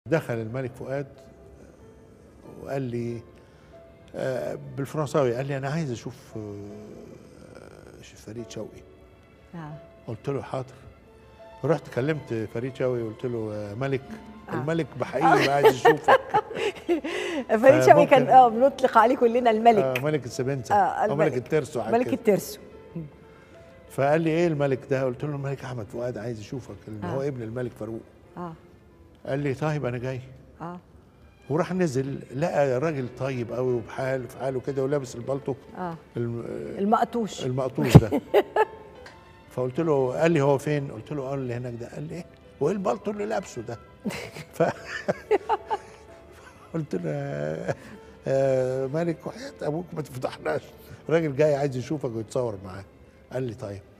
دخل الملك فؤاد وقال لي آه، بالفرنساوي قال لي انا عايز اشوف آه، فريد شوقي آه. قلت له حاضر رحت كلمت فريد شوقي وقلت له يا ملك آه. الملك بحقيقي عايز يشوفك فريد شوقي كان فممكن- اه بنطلق عليه كلنا الملك آه ملك السبنسة آه، او الملك. ملك الترسو حاجة ملك كده. الترسو فقال لي ايه الملك ده قلت له الملك احمد فؤاد عايز يشوفك اللي آه. هو ابن الملك فاروق اه قال لي طيب انا جاي اه وراح نزل لقى راجل طيب قوي وبحال في حاله كده ولابس البلطو اه الم- المقطوش المقطوش ده فقلت له قال لي هو فين قلت له قال اللي هناك ده قال لي ايه وايه البلطو اللي لابسه ده ف قلت له آه، آه، مالك وحياة ابوك ما تفتحناش الراجل جاي عايز يشوفك ويتصور معاك قال لي طيب